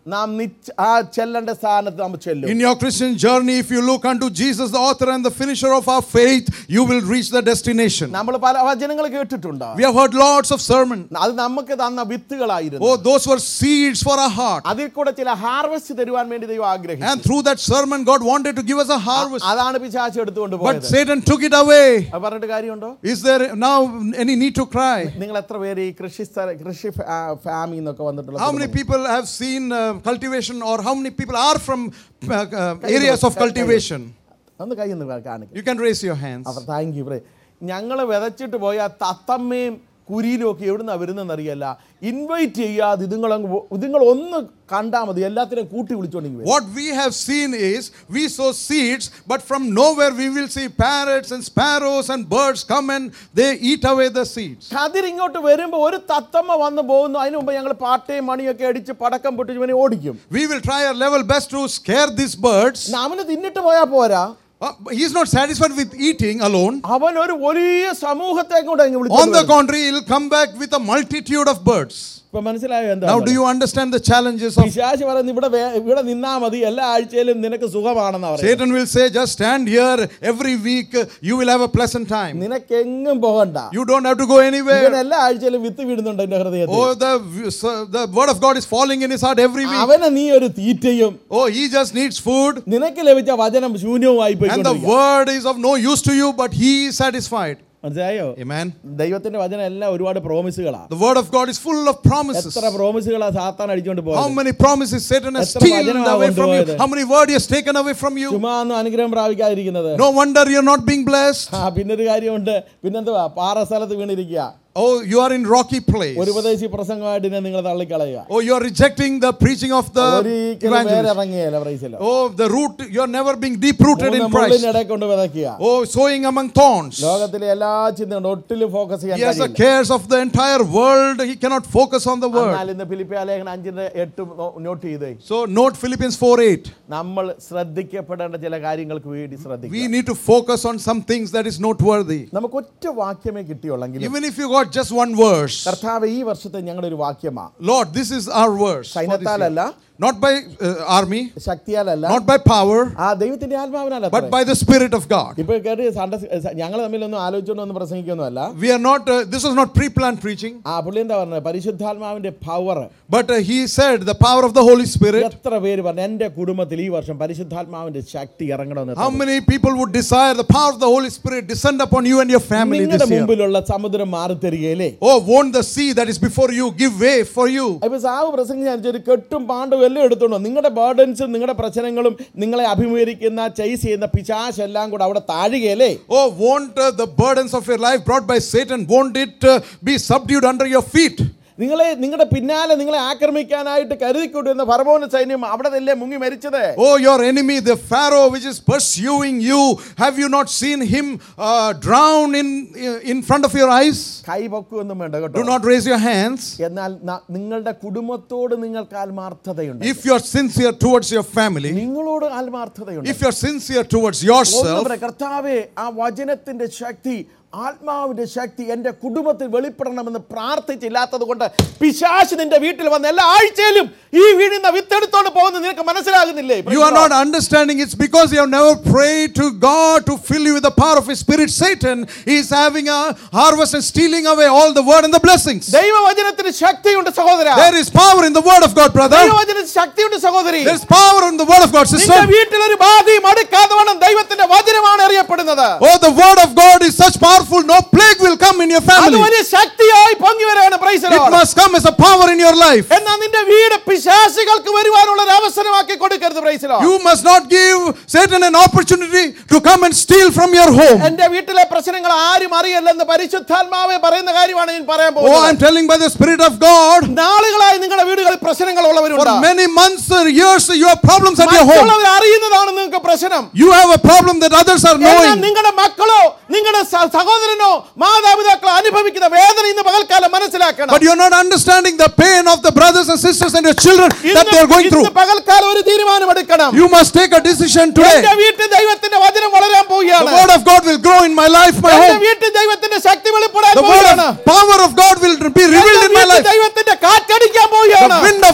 നാം നിച്ച് ആ ചെല്ലേണ്ട സ്ഥാനത്ത് നാം ചെല്ലും In your Christian journey, if you look unto Jesus, the author and the finisher of our faith, you will reach the destination. നമ്മൾ പല വചനങ്ങൾ കേട്ടിട്ടുണ്ട് We have heard lots of sermons. അത് നമുക്ക് തന്ന വിത്തുകളായിരുന്നു Oh, those were seeds for our heart. അതിൽ കൂടെ ചില ഹാർവെസ്റ്റ് തരുവാൻ വേണ്ടി ദൈവം ആഗ്രഹിച്ചു And through that sermon, God wanted to give us a harvest. അതാണ് പിശാച് എടുത്തുകൊണ്ട് But പോയത് Satan took it away. അത് പറഞ്ഞിട്ട് കാര്യമുണ്ടോ Is there now any need to cry? നിങ്ങൾ എത്ര പേര് ഈ കൃഷി സ്ഥല കൃഷി ഫാമി എന്നൊക്കെ വന്നിട്ടുള്ള How many കുടുംബം? people have seen uh, cultivation, or how many people are from uh, uh, areas of cultivation? ഒന്ന് കൈ ഒന്ന് കാണിക്കും You can raise your hands. അവർ താങ്ക് യു ഞങ്ങൾ വിതച്ചിട്ട് പോയ ആ തത്തമ്മയും കുരിയിലും ഒക്കെ എവിടുന്നാ വരുന്നതെന്ന് അറിയല്ല ഇൻവൈറ്റ് ചെയ്യാതെ ഇതുങ്ങളങ്ങ് പോ- ഇതുങ്ങൾ ഒന്ന് കണ്ടാൽ മതി എല്ലാത്തിനും കൂട്ടി വിളിച്ചോണ്ടെങ്കിൽ വരും What we have seen is we sow seeds, but from nowhere we will see parrots and sparrows and birds come and they eat away the seeds. കതിർ ഇങ്ങോട്ട് വരുമ്പോൾ ഒരു തത്തമ്മ വന്ന് പോകുന്നു അതിന് മുമ്പ് ഞങ്ങൾ പാട്ടയും മണിയൊക്കെ അടിച്ച് പടക്കം പൊട്ടിച്ച് ഇവനെ ഓടിക്കും We will try our level best to scare these birds. അവന് തിന്നിട്ട് പോയാൽ പോരാ Uh, he's not satisfied with eating alone. അവൻ ഒരു വലിയ സമൂഹത്തെ കൂടെ ഇങ്ങ് On വിളിച്ചോണ്ട് the വരും. contrary, he'll come back with a multitude of birds. ഇപ്പൊ മനസ്സിലായോ എന്താ Now, do you understand the challenges of പിശാച് പറയുന്നത് ഇവിടെ വേ- ഇവിടെ നിന്നാ മതി എല്ലാ ആഴ്ചയിലും നിനക്ക് സുഖമാണെന്ന് പറയും Satan will say, just stand here every week, uh, you will have a pleasant time. നിനക്ക് എങ്ങും പോകണ്ട You don't have to go ഇവൻ anywhere. എല്ലാ ആഴ്ചയിലും വിത്ത് വീടുന്നുണ്ട് എന്റെ ഹൃദയത്തിൽ Oh, the, the word of God is falling in his heart every week. അവന് നീ ഒരു തീറ്റയും Oh, he just needs food. നിനക്ക് ലഭിച്ച വചനം ശൂന്യവുമായി And the പോയിക്കൊണ്ടിരിക്കുക. word is of no use to you, but he is satisfied. മനസ്സിലായോ Amen. ദൈവത്തിന്റെ വചനം എല്ലാം ഒരുപാട് പ്രോമിസുകളാ The word of God is full of promises. എത്ര പ്രോമിസുകളാ സാത്താൻ അടിച്ചോണ്ട് How പോയത് many promises Satan has എത്ര stolen വചനമാ away from you? കൊണ്ടുപോയത്? How many word he has taken away from you? ചുമ്മാ ഒന്നും അനുഗ്രഹം പ്രാപിക്കാതിരിക്കുന്നത് No wonder you're not being blessed. ആ പിന്നൊരു കാര്യമുണ്ട് പിന്നെന്തുവാ പാറ സ്ഥലത്ത് വീണിരിക്കുക Oh, you are in rocky place. ഒരു ഉപദേശി പ്രസംഗമായിട്ട് ഇതിനെ നിങ്ങൾ തള്ളിക്കളയുക Oh, you are rejecting the preaching of the ഒരിക്കലും വേറെ evangelist. ഇറങ്ങിയല്ല പ്രൈസിലോ Oh, the root, you are never being deep rooted in Christ. മുള്ളിനിടെ കൊണ്ട് വിതയ്ക്കുക Oh, sowing among thorns. ലോകത്തിലെ എല്ലാ ചിന്തകളും ഒട്ടിലും ഫോക്കസ് ചെയ്യാൻ He has the കഴിയില്ല. cares of the entire world. He cannot focus on the word. എന്നാൽ ഇന്ന് ഫിലിപ്പിയ ലേഖനം അഞ്ചിന്റെ എട്ട് നോട്ട് ചെയ്തേ So, note Philippians 4 8. നമ്മൾ ശ്രദ്ധിക്കപ്പെടേണ്ട ചില കാര്യങ്ങൾക്ക് വേണ്ടി We ശ്രദ്ധിക്കുക need to focus on some things that is noteworthy. നമുക്ക് ഒറ്റ വാക്യമേ കിട്ടിയുള്ളെങ്കിൽ Even if you got just one verse, കർത്താവ് ഈ വർഷത്തെ ഞങ്ങളുടെ ഒരു വാക്യമാ Lord, this is our verse. for this year. സൈന്യത്താലല്ല Not by uh, army, ശക്തിയാലല്ല not by power, ആ ദൈവത്തിന്റെ ആത്മാവിനല്ല but by the Spirit of God. ഇപ്പൊ കേട്ട് സൺഡേ ഞങ്ങൾ തമ്മിലൊന്നും ആലോചിച്ചോണ്ടൊന്നും പ്രസംഗിക്കൊന്നുമല്ല We are not, uh, this was not pre planned preaching, ആ പുള്ളി എന്താ പറഞ്ഞത് പരിശുദ്ധാത്മാവിന്റെ power but uh, he said the power of the Holy Spirit. എത്ര പേര് പറഞ്ഞു എന്റെ കുടുംബത്തിൽ ഈ വർഷം പരിശുദ്ധാത്മാവിന്റെ ശക്തി ഇറങ്ങണമെന്ന് How many people would desire the power of the Holy Spirit descend upon you and your family നിങ്ങളുടെ this year? മുമ്പിലുള്ള സമുദ്രം മാറി തരികയല്ലേ Oh, won't the sea that is before you give way for you? ഇപ്പൊ സാവ് പ്രസംഗിച്ച ഒരു കെട്ടും പാണ്ടും എല്ലാം എടുത്തോണ്ടോ നിങ്ങളുടെ ബേർഡൻസും നിങ്ങളുടെ പ്രശ്നങ്ങളും നിങ്ങളെ അഭിമുഖീകരിക്കുന്ന ചെയ്സ് ചെയ്യുന്ന പിശാശ് എല്ലാം കൂടെ അവിടെ താഴുകയല്ലേ Oh, won't uh, the burdens of your life brought by Satan, won't it uh, be subdued under your feet? നിങ്ങളെ നിങ്ങളുടെ പിന്നാലെ നിങ്ങളെ ആക്രമിക്കാനായിട്ട് കരുതിക്കൊണ്ടിരുന്ന ഫറവോന സൈന്യം അവിടെ തന്നെ മുങ്ങി മരിച്ചത് Oh, your enemy, the Pharaoh, which is pursuing you, have you not seen him uh, drown in, in front of your eyes? കൈ പൊക്കുമൊന്നും വേണ്ട Do കേട്ടോ not raise your hands. എന്നാൽ ന- നിങ്ങളുടെ കുടുംബത്തോട് നിങ്ങൾക്ക് ആത്മാർത്ഥതയുണ്ട് If you are sincere towards your family, നിങ്ങളോട് ആത്മാർത്ഥതയുണ്ട് if you are sincere towards yourself, ഒന്നവരെ കർത്താവെ ആ വചനത്തിന്റെ ശക്തി ആത്മാവിന്റെ ശക്തി എന്റെ കുടുംബത്തിൽ വെളിപ്പെടണമെന്ന് പ്രാർത്ഥിച്ചില്ലാത്തത് കൊണ്ട് പിശാശ് നിന്റെ വീട്ടിൽ വന്ന് എല്ലാ ആഴ്ചയിലും ഈ വീഴുന്ന വിത്തെടുത്തോണ്ട് പോകുന്നത് നിനക്ക് മനസ്സിലാകുന്നില്ലേ you are not understanding it's because you have never prayed to God to fill you with the power of His Spirit. Satan is having a harvest and stealing away all the word and the blessings. ദൈവവചനത്തിന് ശക്തിയുണ്ട് സഹോദര There is power in the word of God, brother. ദൈവവചനത്തിന് ശക്തിയുണ്ട് സഹോദരി There is power in the word of God, നിന്റെ sister. വീട്ടിൽ ഒരു ബാധയും അടുക്കാതെ വേണം ദൈവത്തിന്റെ വചനമാണ് അറിയപ്പെടുന്നത് Oh, the word of God is such powerful, no plague will come in your അത് family. വലിയ ശക്തിയായി പൊങ്ങി വരാണ് praise the It Lord. must come as a power in your life. എന്നാൽ നിന്റെ വീട് പിശാസികൾക്ക് വരുവാനുള്ള ഒരു അവസരമാക്കി കൊടുക്കരുത് praise the Lord. You must not give Satan an opportunity to come and steal from your home. എന്റെ വീട്ടിലെ പ്രശ്നങ്ങൾ ആരും അറിയല്ലെന്ന് പരിശുദ്ധാത്മാവെ പറയുന്ന കാര്യമാണ് ഞാൻ പറയാൻ Oh, I'm പോകുന്നത് telling by the Spirit of God. നാളുകളായി നിങ്ങളുടെ വീടുകളിൽ പ്രശ്നങ്ങൾ For ഉള്ളവരുണ്ട് many months or years, you have problems at your home. മറ്റുള്ളവർ അറിയുന്നതാണ് നിങ്ങൾക്ക് പ്രശ്നം You have a problem that others are എന്നാൽ knowing. നിങ്ങളുടെ മക്കളോ നിങ്ങളുടെ സ- സഹോദരനോ മാതാപിതാക്കളോ അനുഭവിക്കുന്ന വേദന ഇന്ന് പകൽക്കാലം മനസ്സിലാക്കണം But you're not understanding the pain of the brothers and sisters and your children that ഇന്ന് they are going ഇന്ന് through. പകൽക്കാലം ഒരു തീരുമാനമെടുക്കണം You must take a decision today. എന്റെ വീട്ടിൽ ദൈവത്തിന്റെ വചനം വളരാൻ The പോവുകയാണ് word of God will grow in my life, my എന്റെ home. വീട്ടിൽ ദൈവത്തിന്റെ ശക്തി വെളിപ്പെടാൻ The word പോവുകയാണ് of power of God will be revealed എന്റെ in my വീട്ടിൽ life. ദൈവത്തിന്റെ കാറ്റടിക്കാൻ പോവുകയാണ് The wind of the Lord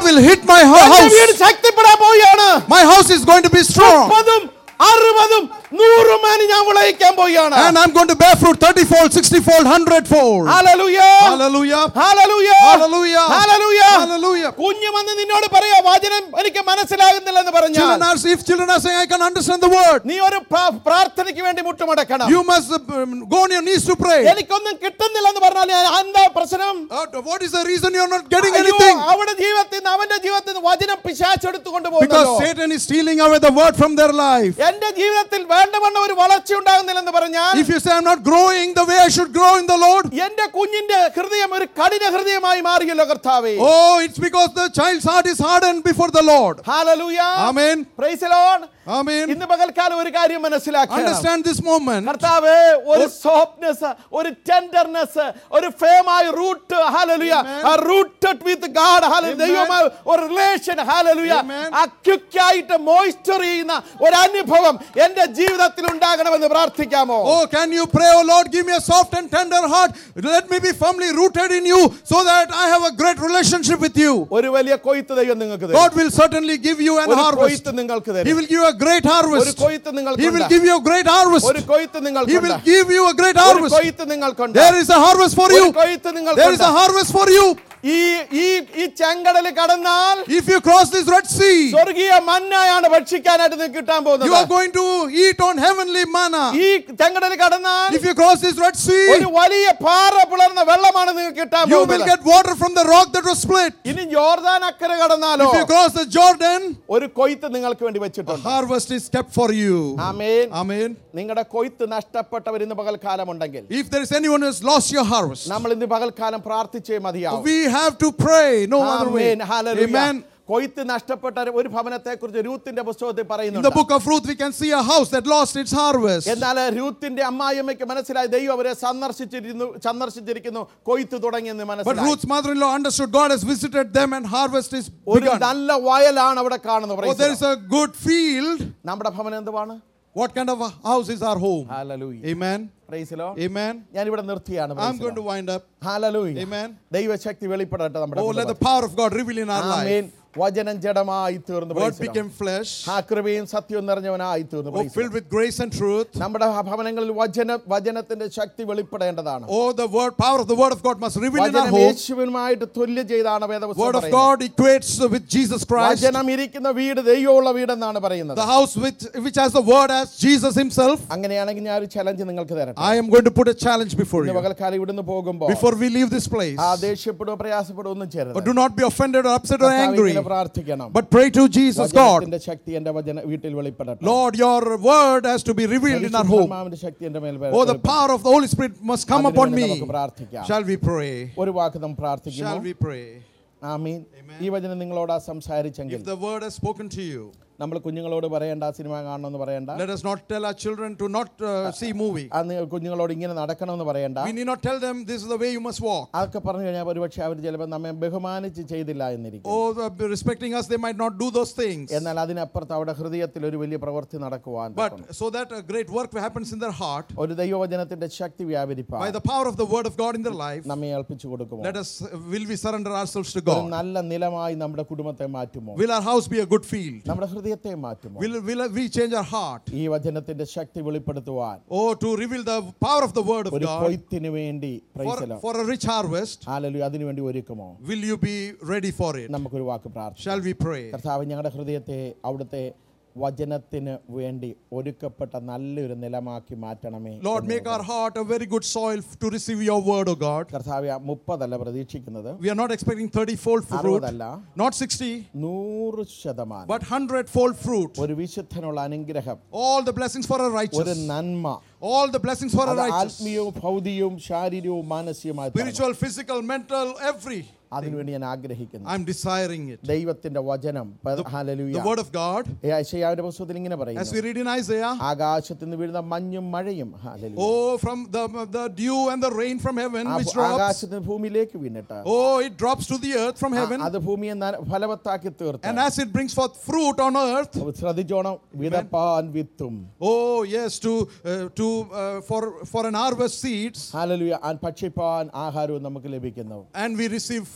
will hit my ho- എന്റെ വീട് house. ശക്തിപ്പെടാൻ പോവുകയാണ് My house is going to be strong. മുപ്പതും അറുപതും നൂറും മേനി ഞാൻ വിളയിക്കാൻ പോവുകയാണ് And I'm going to bear fruit 30 fold, 60 fold, 100 fold. Hallelujah. Hallelujah. Hallelujah. Hallelujah. Hallelujah. Hallelujah. കുഞ്ഞു വന്ന് നിന്നോട് പറയാ വചനം എനിക്ക് മനസ്സിലാകുന്നില്ലെന്ന് Children പറഞ്ഞാൽ are, if children are saying, I can understand the word, നീ ഒരു പ്രാ- പ്രാർത്ഥനയ്ക്ക് വേണ്ടി മുട്ടുമടക്കണം you must uh, um, go on your knees to pray. എനിക്കൊന്നും കിട്ടുന്നില്ലെന്ന് പറഞ്ഞാൽ ഞാൻ എന്താ പ്രശ്നം Uh, what is the reason you're not getting അയ്യോ, anything? അവിടെ ജീവിതത്തിൽ നിന്ന് അവന്റെ ജീവിതത്തിൽ നിന്ന് വചനം പിശാച്ചെടുത്തുകൊണ്ട് Because പോകുന്നു Satan is stealing away the word from their life. എന്റെ ജീവിതത്തിൽ വേണ്ടവണ്ണം ഒരു വളർച്ച ഉണ്ടാകുന്നില്ലെന്ന് പറഞ്ഞാൽ If you say, I'm not growing the way I should grow in the Lord, എന്റെ കുഞ്ഞിന്റെ ഹൃദയം ഒരു കഠിന ഹൃദയമായി മാറിയല്ലോ കർത്താവേ oh, it's because the child's heart is hardened before the Lord. Hallelujah Amen. Praise the Lord Amen. ഇന്ന് പകൽക്കാലം ഒരു കാര്യം മനസ്സിലാക്കണം Understand this moment. കർത്താവ് ഒരു സോഫ്റ്റ്നെസ് ഒരു ടെൻഡർനെസ് ഒരു ഫേമായ root hallelujah rooted with God hallelujah ദൈവമായ ഒരു റിലേഷൻ ഹാലലുയ Amen. ആ ക്വിക്കായിട്ട് മോയ്സ്ചർ ചെയ്യുന്ന ഒരു അനുഭവം എന്റെ ജീവിതത്തിൽ ഉണ്ടാകണമെന്ന് പ്രാർത്ഥിക്കാമോ Oh, can you pray, oh Lord, give me a soft and tender heart. Let me be firmly rooted in you so that I have a great relationship with you. ഒരു വലിയ കൊയ്ത്ത് ദൈവം നിങ്ങൾക്ക് തരും God will certainly give you an ഒരു harvest. കൊയ്ത്ത് നിങ്ങൾക്ക് He തരും will give you a great ഒരു harvest. കൊയ്ത്ത് He will നിങ്ങൾക്ക് give you a great harvest. ഒരു കൊയ്ത്ത് He will നിങ്ങൾക്ക് give you a great ഒരു harvest. കൊയ്ത്ത് നിങ്ങൾക്കുണ്ട് There is a harvest for ഒരു you. കൊയ്ത്ത് There is a നിങ്ങൾക്കുണ്ട് harvest for you. ഈ ഈ ഈ ചെങ്കടൽ കടന്നാൽ If you cross this Red Sea, സ്വർഗീയ മന്നയാണ് ഭക്ഷിക്കാനായിട്ട് നിങ്ങൾക്ക് കിട്ടാൻ you are പോകുന്നത് going to eat on heavenly manna. ഈ ചെങ്കടൽ കടന്നാൽ If you cross this Red ഒരു Sea, വലിയ പാറ പിളർന്ന വെള്ളമാണ് നിങ്ങൾക്ക് കിട്ടാൻ you will പോകുന്നത് get water from the rock that was split. ഇനി ജോർദാൻ അക്കരെ കടന്നാലോ If you cross the Jordan, ഒരു കൊയ്ത്ത് നിങ്ങൾക്ക് വേണ്ടി a വെച്ചിട്ടുണ്ട് harvest is kept for you. Amen Amen. നിങ്ങളുടെ കൊയ്ത്ത് നഷ്ടപ്പെട്ടവർ ഇന്ന് പകൽക്കാലം ഉണ്ടെങ്കിൽ If there is anyone who has lost your harvest, നമ്മൾ ഇന്ന് പകൽക്കാലം പ്രാർത്ഥിച്ചേ മതിയാവും we have to pray. No other way. Amen. Hallelujah. Amen. കൊയ്ത്ത് നഷ്ടപ്പെട്ട ഒരു ഭവനത്തെ കുറിച്ച് രൂത്തിന്റെ പുസ്തകത്തിൽ In the പറയുന്നുണ്ട് book of Ruth, we can see a house that lost its harvest. എന്നാൽ രൂത്തിന്റെ അമ്മായിയമ്മയ്ക്ക് മനസ്സിലായി ദൈവം അവരെ സന്ദർശിച്ചിരുന്നു സന്ദർശിച്ചിരിക്കുന്നു കൊയ്ത്ത് തുടങ്ങിയെന്ന് But മനസ്സിലായി Ruth's mother in law understood God has visited them and harvest is ഒരു begun. നല്ല വയലാണ് അവിടെ കാണുന്നത് Oh, Praise there the is a good field. Lord. നമ്മുടെ ഭവനം എന്തുവാണ് What kind of a house is our home? Hallelujah. Amen. Praise the Lord. Amen. ഞാൻ ഇവിടെ നിർത്തിയാണ് I'm going to wind up. Hallelujah Amen. ദൈവശക്തി വെളിപ്പെടട്ടെ നമ്മുടെ Oh, let the കുടുംബത്തിൽ. power of God reveal in our amen. life. വചനം ജഡമായി തീർന്നു Word Praise the Lord. became flesh. ആ കൃപയും സത്യവും നിറഞ്ഞവനായി തീർന്നു Oh, Praise the filled Lord. with grace and truth. നമ്മുടെ ഭവനങ്ങളിൽ വചന വചനത്തിന്റെ ശക്തി വെളിപ്പെടേണ്ടതാണ് Oh, the word, power of the word of God must reveal in our വചനം home. യേശുവിനുമായിട്ട് തുല്യം ചെയ്താണ് വേദപുസ്തകം Word of പറയുന്നത്. God equates with Jesus Christ. വചനം ഇരിക്കുന്ന വീട് ദൈവമുള്ള വീടെന്നാണ് പറയുന്നത് The house which, which has the word as Jesus himself. അങ്ങനെയാണെങ്കിൽ ഞാൻ ഒരു ചലഞ്ച് നിങ്ങൾക്ക് തരട്ടെ I am going to put a challenge before ഇന്ന് you. പകൽക്കാലം ഇവിടുന്ന് പോകുമ്പോൾ Before we leave this place. ആ ദേഷ്യപ്പെടുകയോ പ്രയാസപ്പെടുകയോ ഒന്നും But ചെയ്യരുത് do not be offended or upset or കർത്താവേ, angry. ഇങ്ങനെ പ്രാർത്ഥിക്കണം But pray to Jesus God. വചനത്തിന്റെ ശക്തി എന്റെ വചന വീട്ടിൽ വെളിപ്പെടട്ടെ Lord, your word has to be revealed in our home. പരിശുദ്ധാത്മാവിന്റെ ശക്തി എന്റെ മേൽ Oh, the power of the Holy Spirit must come അതിനുവേണ്ടി upon me. നമുക്ക് പ്രാർത്ഥിക്കാം Shall we pray? ഒരു വാക്ക് നാം Shall പ്രാർത്ഥിക്കുന്നു we pray? ആമീൻ ഈ വചനം നിങ്ങളോട് സംസാരിച്ചെങ്കിൽ If the word has spoken to you, നമ്മൾ കുഞ്ഞുങ്ങളോട് പറയണ്ട സിനിമ കാണണമെന്ന് പറയണ്ട let us not tell our children to not uh, see movie. അന്ന് കുഞ്ഞുങ്ങളോട് ഇങ്ങനെ നടക്കണമെന്ന് പറയണ്ട We need not tell them this is the way you must walk. അതൊക്കെ പറഞ്ഞു കഴിഞ്ഞാൽ ഒരുപക്ഷെ അവർ ചിലപ്പോൾ നമ്മെ ബഹുമാനിച്ച് ചെയ്തില്ല എന്നിരിക്കും Oh, the- respecting us, they might not do those things. എന്നാൽ അതിനപ്പുറത്ത് അവിടെ ഹൃദയത്തിൽ ഒരു വലിയ പ്രവൃത്തി നടക്കുവാൻ But so that a great work happens in their heart ഒരു ദൈവവചനത്തിന്റെ ശക്തി by വ്യാപരിപ്പാൻ the power of the word of God in their life. നമ്മെ ഏൽപ്പിച്ചു കൊടുക്കുമോ Let us will we surrender ourselves to ഒരു God. നല്ല നിലമായി നമ്മുടെ കുടുംബത്തെ മാറ്റുമോ Will our house be a good field? നമ്മുടെ ഹൃദയത്തെ മാറ്റുമോ Will will we change our heart? ഈ വചനത്തിന്റെ ശക്തി വെളിപ്പെടുത്തുവാൻ Oh, to reveal the power of the word of ഒരു God കൊയ്ത്തിന് വേണ്ടി for, for a rich harvest. ആലലു അതിനു വേണ്ടി ഒരുക്കുമോ Will you be ready for it? നമുക്കൊരു വാക്ക് പ്രാർത്ഥിക്കാം Shall we pray? കർത്താവ് ഞങ്ങളുടെ ഹൃദയത്തെ അവിടുത്തെ വചനത്തിന് വേണ്ടി ഒരുക്കപ്പെട്ട നല്ലൊരു നിലമാക്കി മാറ്റണമേ Lord, make our heart a very good soil to receive your word, O God. കർത്താവ് മുപ്പതല്ല പ്രതീക്ഷിക്കുന്നത് We are not expecting 30 fold fruit, അറുപതല്ല not 60, നൂറ് ശതമാനം but 100 fold fruit. ഒരു വിശുദ്ധനുള്ള അനുഗ്രഹം All the blessings for a ഒരു righteous. നന്മ All the blessings for a അത് righteous. ആത്മീയവും ഭൗതികവും ശാരീരികവും മാനസികവുമായ തരണം. Spiritual, physical, mental, every. അതിനുവേണ്ടി ഞാൻ ആഗ്രഹിക്കുന്നു I'm desiring it. ദൈവത്തിന്റെ വചനം പ- hallelujah. The word of God, ഏ, യെശയ്യാവിന്റെ പുസ്തകത്തിൽ ഇങ്ങനെ as we പറയുന്നു read in Isaiah, ആകാശത്ത് നിന്ന് വീഴുന്ന മഞ്ഞും മഴയും hallelujah. oh, from the, the dew and the rain from heaven, ആ which ഭൂ- drops, ആകാശത്ത് നിന്ന് ഭൂമിയിലേക്ക് വീണിട്ട് oh, it drops to the earth from ആ- heaven. അത് ഭൂമിയെ ന- ഫലവത്താക്കി തീർത്ത് And as it brings forth fruit on earth, ശ്രദ്ധിച്ചോണം വിതപ്പാൻ വിത്തും oh, yes, to, uh, to uh, for, for an harvest seeds, ഹാലലുയ ഭക്ഷിപ്പാൻ ആഹാരവും നമുക്ക് ലഭിക്കുന്നു and we receive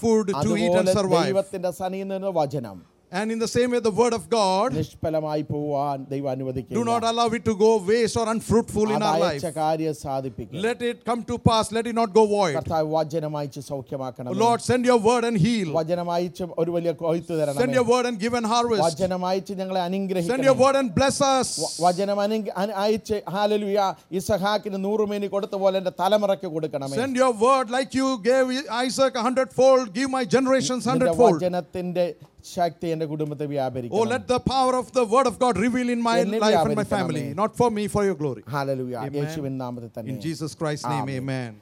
food to eat and അതുപോലെ survive. ദൈവത്തിന്റെ സനിയിൽ നിന്ന് വചനം And in the same way, the word of God, നിഷ്ഫലമായി പോവാൻ ദൈവം do അനുവദിക്കുക not allow it to go waste or unfruitful in our life. അയച്ച കാര്യം സാധിപ്പിക്കുക Let it come to pass. Let it not go void. കർത്താവ് വചനം അയച്ച് സൗഖ്യമാക്കണം Lord, send your word and heal. വചനം അയച്ച് ഒരു വലിയ കൊയ്ത്ത് Send തരണം your word and give an harvest. വചനം അയച്ച് ഞങ്ങളെ Send your അനുഗ്രഹിക്കണം word and bless us. വചനം അനു- അന- അയച്ച് ഹാലലുയ ഇസഹാക്കിന് നൂറുമേനി കൊടുത്ത പോലെ എൻ്റെ തലമുറയ്ക്ക് കൊടുക്കണമേ Send your word like you gave Isaac a hundredfold. Give my generations നിന്റെ hundredfold. വചനത്തിന്റെ ശക്തി എൻ്റെ കുടുംബത്തെ Oh, വ്യാപരിക്കണം let the power of the word of God reveal in my എന്നെ life and my വ്യാപരിക്കണമേ. family. Not for me, for your glory. ഹാലലുയ യേശുവിൻ നാമത്തിൽ തന്നെ In Jesus Christ's name, Amen. amen.